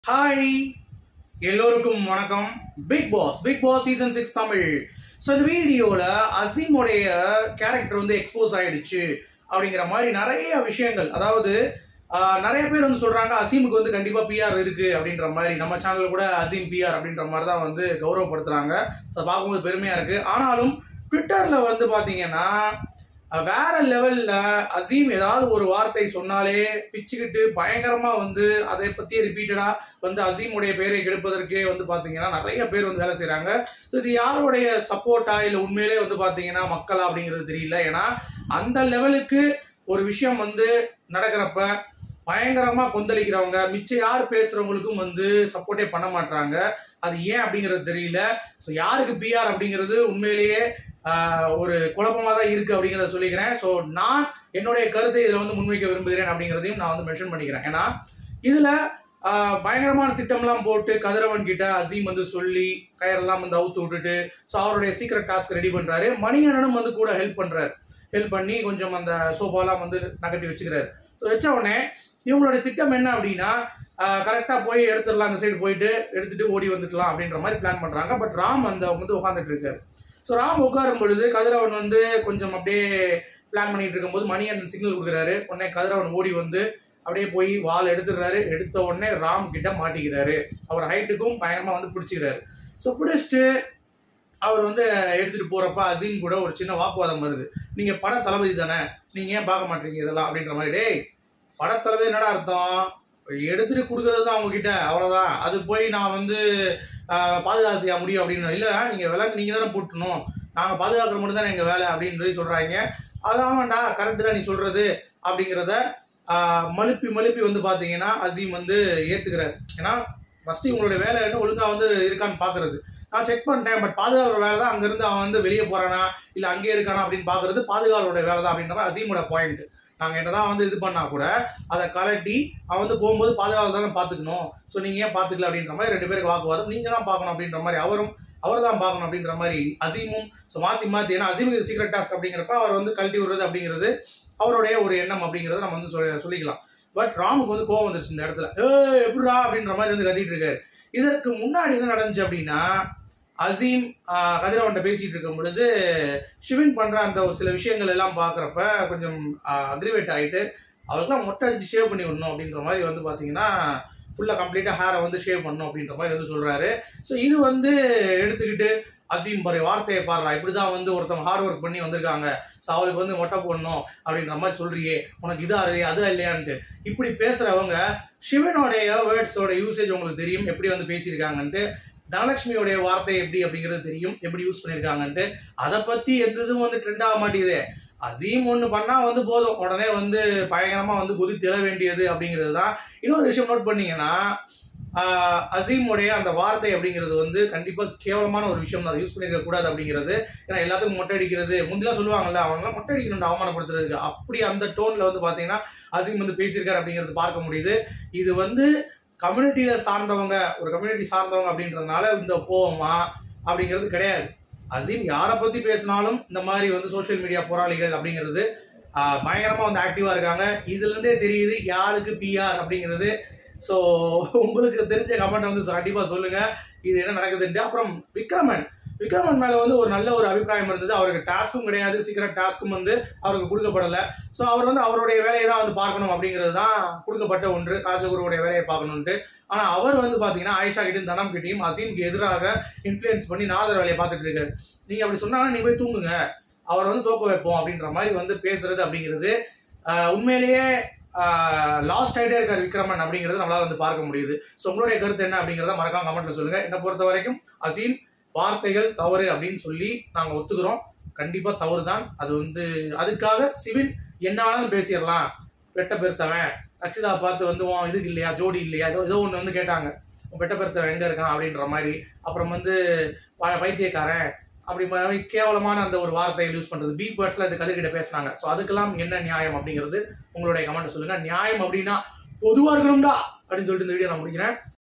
hi எல்லோருக்கும் வணக்கம் big boss big boss season six Tamil so இந்த வீடியோவில் அசீமுடைய கேரக்டர் வந்து எக்ஸ்போஸ் ஆயிடுச்சு அப்படிங்கிற மாதிரி நிறைய விஷயங்கள் அதாவது ஆஹ், நிறைய பேர் வந்து சொல்றாங்க அசீமுக்கு வந்து கண்டிப்பா பிஆர் இருக்கு அப்படின்ற மாதிரி நம்ம சேனல்ல கூட அசீம் பிஆர் அப்படின்ற மாதிரி தான் வந்து கௌரவப்படுத்துறாங்க ஸோ பார்க்கும்போது பெருமையா இருக்கு ஆனாலும் ட்விட்டர்ல வந்து பாத்தீங்கன்னா அஹ், வேற லெவல்ல அசீம் ஏதாவது ஒரு வார்த்தை சொன்னாலே பிச்சுக்கிட்டு பயங்கரமா வந்து அதை பத்தி ரிப்பீட்டடா வந்து அசீமுடைய பேரை கெடுப்பதற்கே வந்து பாத்தீங்கன்னா நிறைய பேர் வந்து வேலை செய்றாங்க ஸோ இது யாருடைய சப்போர்ட்டா இல்ல உண்மையிலே வந்து பாத்தீங்கன்னா மக்களா அப்படிங்கிறது தெரியல ஏன்னா அந்த லெவலுக்கு ஒரு விஷயம் வந்து நடக்கிறப்ப பயங்கரமா கொந்தளிக்கிறவங்க மிச்சம் யார் பேசுறவங்களுக்கும் வந்து சப்போர்ட்டே பண்ண மாட்டாங்க அது ஏன் அப்படிங்கிறது தெரியல ஸோ யாருக்கு பிஆர் அப்படிங்கிறது உண்மையிலேயே ஆஹ், ஒரு குழப்பமா தான் இருக்கு அப்படிங்கிறத சொல்லிக்கிறேன் ஸோ நான் என்னுடைய கருத்தை இதுல வந்து முன்வைக்க விரும்புகிறேன் அப்படிங்கிறதையும் நான் வந்து மென்ஷன் பண்ணிக்கிறேன் ஏன்னா இதுல ஆஹ், பயங்கரமான திட்டம்லாம் போட்டு கதிரவன் கிட்ட அசீம் வந்து சொல்லி கயரெல்லாம் வந்து அவுத்து விட்டுட்டு ஸோ அவருடைய சீக்கிரட் டாஸ்க் ரெடி பண்றாரு மணிகண்டனும் வந்து கூட ஹெல்ப் பண்றாரு ஹெல்ப் பண்ணி கொஞ்சம் அந்த சோஃபாலாம் வந்து நகட்டி வச்சுக்கிறாரு ஸோ வச்ச உடனே இவங்களுடைய திட்டம் என்ன அப்படின்னா கரெக்டாக போய் எடுத்துடலாம் அந்த சைடு போயிட்டு எடுத்துட்டு ஓடி வந்துக்கலாம் அப்படின்ற மாதிரி பிளான் பண்றாங்க பட் ராம் அந்த வந்து உட்காந்துட்டு இருக்காரு ஸோ ராம் உட்காரும் பொழுது கதிரவன் வந்து கொஞ்சம் அப்படியே பிளான் பண்ணிட்டு இருக்கும்போது மணியன் சிக்னல் கொடுக்குறாரு உடனே கதிரவன் ஓடி வந்து அப்படியே போய் வால் எடுத்துடுறாரு எடுத்த உடனே ராம் கிட்ட மாட்டிக்கிறாரு அவர் ஹைட்டுக்கும் பயங்கரமா வந்து பிடிச்சிக்கிறாரு ஸோ பிடிச்சிட்டு அவர் வந்து எடுத்துட்டு போறப்ப அசீம் கூட ஒரு சின்ன வாக்குவாதம் வருது நீங்க பட தளபதி தானே நீங்க ஏன் பார்க்க மாட்டீங்க இதெல்லாம் அப்படின்ற மாதிரி டேய் பட தளபதி என்னடா அர்த்தம் எடுத்துட்டு கொடுக்கறது தான் அவங்க கிட்ட அவ்வளவுதான் அது போய் நான் வந்து ஆஹ், பாதுகாத்தியா முடியும் அப்படின்னு இல்ல நீங்க விலங்கு நீங்க தானே போட்டணும் நாங்க பாதுகாக்கிற மட்டும் தான் எங்க வேலை அப்படின்னு சொல்லி சொல்றாங்க அதான்டா கரெக்ட் தான் நீ சொல்றது அப்படிங்கிறத ஆஹ், மழுப்பி மழுப்பி வந்து பாத்தீங்கன்னா அசீம் வந்து ஏத்துக்கிறாரு ஏன்னா ஃபர்ஸ்ட் இவங்களோட வேலை என்ன ஒழுங்கா வந்து இருக்கான்னு பாக்குறது நான் செக் பண்ணிட்டேன் பட் பாதுகாப்பு வேலை தான் அங்கிருந்து அவன் வந்து வெளியே போறானா இல்ல அங்கேயே இருக்கானா அப்படின்னு பாக்குறது பாதுகாப்போட வேலை தான் அப்படின்ற மாதிரி அசீமோட பாயிண்ட் நாங்க என்னதான் வந்து இது பண்ணா கூட அதை கலட்டி அவன் வந்து போகும்போது பாதுகாப்பு தானே பாத்துக்கணும் ஸோ நீங்க ஏன் பாத்துக்கல அப்படின்ற மாதிரி ரெண்டு பேருக்கு வாக்குவாதம் நீங்க தான் பார்க்கணும் அப்படின்ற மாதிரி அவரும் அவர் தான் பார்க்கணும் அப்படின்ற மாதிரி அசீமும் ஸோ மாத்தி மாத்தி ஏன்னா அசீமுக்கு சீக்ரெட் டாஸ்க் அப்படிங்கிறப்ப அவர் வந்து கழட்டி விடுறது அப்படிங்கிறது அவருடைய ஒரு எண்ணம் அப்படிங்கறத நம்ம வந்து சொல்ல- சொல்லிக்கலாம் பட் ராமுக்கு வந்து கோவம் வந்துருச்சு இந்த இடத்துல ஏ எப்படிடா அப்படின்ற மாதிரி வந்து கத்திட்டு இருக்காரு இதற்கு முன்னாடி என்ன நடந்துச்சு அப்படின்னா அசீம் ஆஹ், கதிரவன்ட்ட பேசிட்டு இருக்கும் பொழுது ஷிவின் பண்ற அந்த ஒரு சில விஷயங்கள் எல்லாம் பாக்குறப்ப கொஞ்சம் அக்ரிவேட் ஆயிட்டு அவருக்குலாம் மொட்டை அடிச்சு ஷேவ் பண்ணி விடணும் அப்படின்ற மாதிரி வந்து பாத்தீங்கன்னா ஃபுல்லா கம்ப்ளீட்டா ஹேரை வந்து ஷேவ் பண்ணணும் அப்படின்ற மாதிரி வந்து சொல்றாரு ஸோ இது வந்து எடுத்துக்கிட்டு அசீம் பாரு வார்த்தையை பாடுறா இப்படிதான் வந்து ஒருத்தவங்க ஹார்ட் ஒர்க் பண்ணி வந்திருக்காங்க ஸோ அவளுக்கு வந்து மொட்டை போடணும் அப்படின்ற மாதிரி சொல்றியே உனக்கு இதா இல்லையா அது இல்லையான்ட்டு இப்படி பேசுறவங்க சிவனுடைய வேர்ட்ஸோட யூசேஜ் உங்களுக்கு தெரியும் எப்படி வந்து பேசியிருக்காங்கன்ட்டு தனலட்சுமியோடைய வார்த்தை எப்படி அப்படிங்கிறது தெரியும் எப்படி யூஸ் பண்ணியிருக்காங்கன்ட்டு அதை பத்தி எந்த இதுவும் வந்து ட்ரெண்ட் ஆக மாட்டேங்குது அசீம் ஒன்று பண்ணா வந்து போதும் உடனே வந்து பயங்கரமா வந்து குதி திற வேண்டியது அப்படிங்கிறது தான் இன்னொரு விஷயம் நோட் பண்ணீங்கன்னா ஆஹ், அசீமுடைய அந்த வார்த்தை அப்படிங்கிறது வந்து கண்டிப்பா கேவலமான ஒரு விஷயம் அதை யூஸ் பண்ணிருக்க கூடாது அப்படிங்கிறது ஏன்னா எல்லாத்துக்கும் மொட்டை அடிக்கிறது முந்திலாம் சொல்லுவாங்கல்ல அவங்களாம் மொட்டை அடிக்கணும் அவமானப்படுத்துறதுக்கு அப்படி அந்த டோன்ல வந்து பாத்தீங்கன்னா அசீம் வந்து பேசியிருக்காரு அப்படிங்கிறது பார்க்க முடியுது இது வந்து கம்யூனிட்டியை சார்ந்தவங்க ஒரு கம்யூனிட்டி சார்ந்தவங்க அப்படின்றதுனால இந்த கோவமா அப்படிங்கிறது கிடையாது அசீம் யாரை பத்தி பேசினாலும் இந்த மாதிரி வந்து சோஷியல் மீடியா போராளிகள் அப்படிங்கிறது ஆஹ், பயங்கரமா வந்து ஆக்டிவா இருக்காங்க இதுல இருந்தே தெரியுது யாருக்கு பிஆர் அப்படிங்கிறது ஸோ உங்களுக்கு தெரிஞ்ச கமெண்ட் வந்து கண்டிப்பா சொல்லுங்க இது என்ன நடக்குதுன்ட்டு அப்புறம் விக்ரமன் விக்ரமன் மேல வந்து ஒரு நல்ல ஒரு அபிப்பிராயம் இருந்தது அவருக்கு டாஸ்க்கும் கிடையாது சீக்கிரம் டாஸ்க்கும் வந்து அவருக்கு கொடுக்கப்படல ஸோ அவர் வந்து அவருடைய வேலையை தான் வந்து பார்க்கணும் அப்படிங்கிறது தான் கொடுக்கப்பட்ட ஒன்று ராஜகுருவுடைய வேலையை பார்க்கணுன்ட்டு ஆனா அவர் வந்து பாத்தீங்கன்னா ஆயிஷா கிட்டையும் தனம் கிட்டையும் அசீம்க்கு எதிராக இன்ஃப்ளூயன்ஸ் பண்ணி நாதர் வேலையை பார்த்துட்டு இருக்காரு நீங்க அப்படி சொன்னாங்கன்னா நீ போய் தூங்குங்க அவரை வந்து தோக்க வைப்போம் அப்படின்ற மாதிரி வந்து பேசுறது அப்படிங்கிறது ஆஹ், உண்மையிலேயே லாஸ்ட் ஆகிட்டே இருக்கார் விக்ரமன் அப்படிங்கிறது நம்மளால வந்து பார்க்க முடியுது ஸோ உங்களுடைய கருத்து என்ன அப்படிங்கிறத மறக்காம கமெண்ட்ல சொல்லுங்க என்னை பொறுத்த வரைக்கும் அசீம் வார்த்தைகள் தவறு அப்படின்னு சொல்லி நாங்க ஒத்துக்கிறோம் கண்டிப்பா தவறு தான் அது வந்து அதுக்காக சிவின் என்ன வேணாலும் பேசிடலாம் பெட்ட பெருத்தவன் ரச்சிதா பார்த்து வந்து உன் இதுக்கு இல்லையா ஜோடி இல்லையா ஏதோ ஏதோ ஒன்று வந்து கேட்டாங்க உன் பெட்ட பெருத்தவன் எங்க இருக்கான் அப்படின்ற மாதிரி அப்புறம் வந்து ப- பைத்தியக்காரன் அப்படி மாதிரி கேவலமான அந்த ஒரு வார்த்தையை யூஸ் பண்றது பி பேர்ட்ஸ்ல இந்த கதிர்கிட்ட பேசுனாங்க ஸோ அதுக்கெல்லாம் என்ன நியாயம் அப்படிங்கிறது உங்களுடைய கமெண்ட் சொல்லுங்க நியாயம் அப்படின்னா பொதுவா இருக்கணும்டா அப்படின்னு சொல்லிட்டு இந்த வீடியோ நான் முடிக்கிறேன்